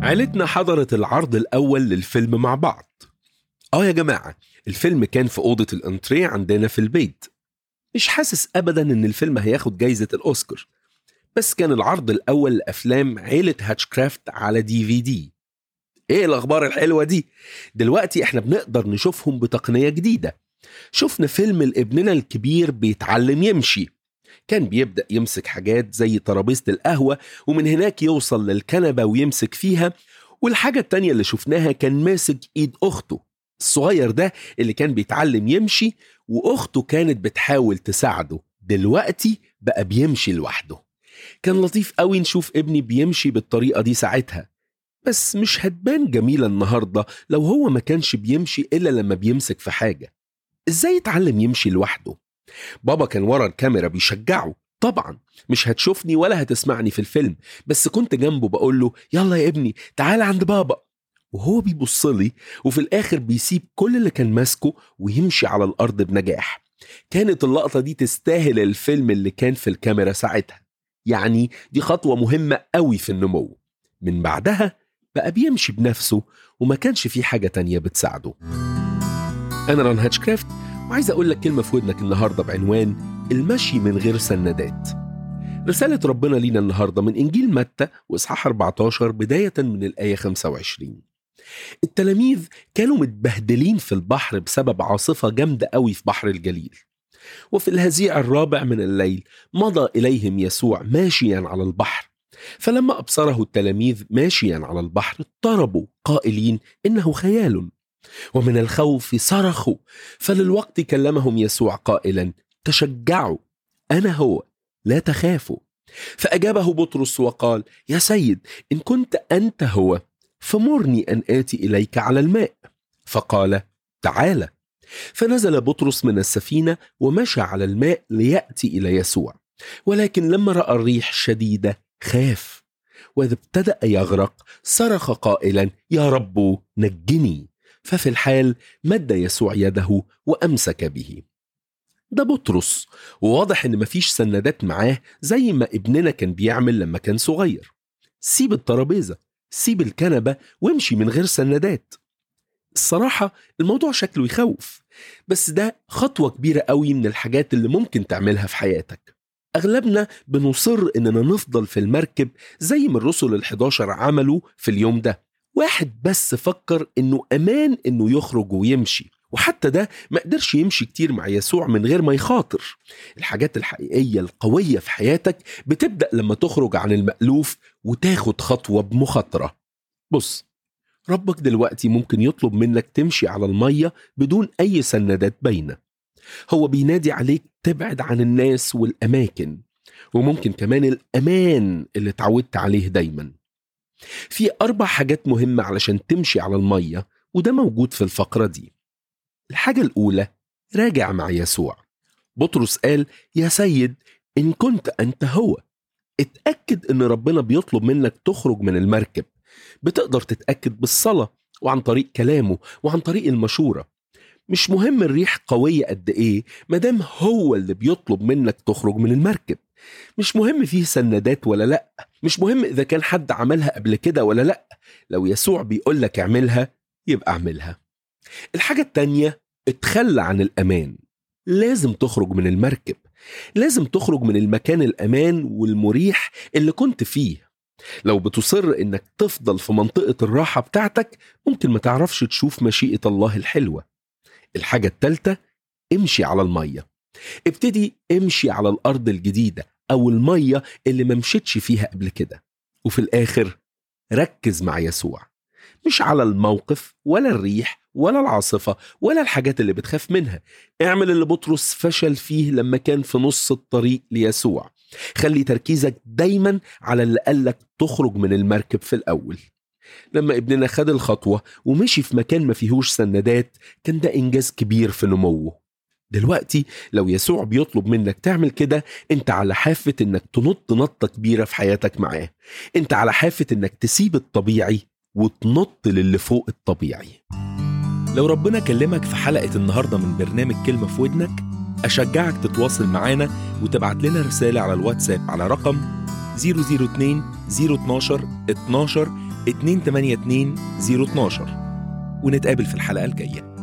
عيلتنا حضرت العرض الأول للفيلم مع بعض آه يا جماعة الفيلم كان في أوضة الأنتريه عندنا في البيت مش حاسس أبدا إن الفيلم هياخد جايزة الأوسكار بس كان العرض الأول لأفلام عيلة هاتشكرافت على دي في دي إيه الأخبار الحلوة دي؟ دلوقتي إحنا بنقدر نشوفهم بتقنية جديدة شفنا فيلم لابننا الكبير بيتعلم يمشي كان بيبدأ يمسك حاجات زي ترابيزة القهوة ومن هناك يوصل للكنبة ويمسك فيها والحاجة التانية اللي شفناها كان ماسك إيد أخته الصغير ده اللي كان بيتعلم يمشي وأخته كانت بتحاول تساعده دلوقتي بقى بيمشي لوحده كان لطيف قوي نشوف ابني بيمشي بالطريقة دي ساعتها بس مش هتبان جميلة النهاردة لو هو ما كانش بيمشي إلا لما بيمسك في حاجة إزاي يتعلم يمشي لوحده؟ بابا كان ورا الكاميرا بيشجعه طبعا مش هتشوفني ولا هتسمعني في الفيلم بس كنت جنبه بقول له يلا يا ابني تعال عند بابا وهو بيبص لي وفي الآخر بيسيب كل اللي كان ماسكه ويمشي على الأرض بنجاح كانت اللقطة دي تستاهل الفيلم اللي كان في الكاميرا ساعتها يعني دي خطوة مهمة قوي في النمو من بعدها بقى بيمشي بنفسه وما كانش في حاجة تانية بتساعده أنا ران هاتشكرافت وعايز أقول لك كلمة في ودنك النهاردة بعنوان المشي من غير سندات رسالة ربنا لينا النهاردة من إنجيل متى وإصحاح 14 بداية من الآية 25 التلاميذ كانوا متبهدلين في البحر بسبب عاصفة جامدة قوي في بحر الجليل وفي الهزيع الرابع من الليل مضى إليهم يسوع ماشيا على البحر فلما أبصره التلاميذ ماشيا على البحر اضطربوا قائلين إنه خيال ومن الخوف صرخوا فللوقت كلمهم يسوع قائلا تشجعوا انا هو لا تخافوا فاجابه بطرس وقال يا سيد ان كنت انت هو فمرني ان اتي اليك على الماء فقال تعالى فنزل بطرس من السفينه ومشى على الماء لياتي الى يسوع ولكن لما راى الريح شديده خاف واذ ابتدا يغرق صرخ قائلا يا رب نجني ففي الحال مد يسوع يده وامسك به ده بطرس وواضح ان مفيش سندات معاه زي ما ابننا كان بيعمل لما كان صغير سيب الترابيزه سيب الكنبه وامشي من غير سندات الصراحه الموضوع شكله يخوف بس ده خطوه كبيره قوي من الحاجات اللي ممكن تعملها في حياتك اغلبنا بنصر اننا نفضل في المركب زي ما الرسل ال11 عملوا في اليوم ده واحد بس فكر انه امان انه يخرج ويمشي وحتى ده ما قدرش يمشي كتير مع يسوع من غير ما يخاطر الحاجات الحقيقية القوية في حياتك بتبدأ لما تخرج عن المألوف وتاخد خطوة بمخاطرة بص ربك دلوقتي ممكن يطلب منك تمشي على المية بدون أي سندات باينة هو بينادي عليك تبعد عن الناس والأماكن وممكن كمان الأمان اللي اتعودت عليه دايماً في أربع حاجات مهمة علشان تمشي على المية وده موجود في الفقرة دي الحاجة الأولى راجع مع يسوع بطرس قال يا سيد إن كنت أنت هو اتأكد إن ربنا بيطلب منك تخرج من المركب بتقدر تتأكد بالصلاة وعن طريق كلامه وعن طريق المشورة مش مهم الريح قوية قد إيه مادام هو اللي بيطلب منك تخرج من المركب مش مهم فيه سندات ولا لأ مش مهم إذا كان حد عملها قبل كده ولا لأ لو يسوع بيقول لك اعملها يبقى اعملها الحاجة التانية اتخلى عن الأمان لازم تخرج من المركب لازم تخرج من المكان الأمان والمريح اللي كنت فيه لو بتصر انك تفضل في منطقة الراحة بتاعتك ممكن ما تعرفش تشوف مشيئة الله الحلوة الحاجة التالتة امشي على المية ابتدي امشي على الأرض الجديدة أو المية اللي ما مشيتش فيها قبل كده وفي الآخر ركز مع يسوع مش على الموقف ولا الريح ولا العاصفة ولا الحاجات اللي بتخاف منها اعمل اللي بطرس فشل فيه لما كان في نص الطريق ليسوع خلي تركيزك دايما على اللي قالك تخرج من المركب في الأول لما ابننا خد الخطوة ومشي في مكان ما فيهوش سندات كان ده إنجاز كبير في نموه دلوقتي لو يسوع بيطلب منك تعمل كده انت على حافة انك تنط نطة كبيرة في حياتك معاه انت على حافة انك تسيب الطبيعي وتنط للي فوق الطبيعي لو ربنا كلمك في حلقة النهاردة من برنامج كلمة في ودنك أشجعك تتواصل معانا وتبعت لنا رسالة على الواتساب على رقم 002 012 12 282 012 ونتقابل في الحلقة الجاية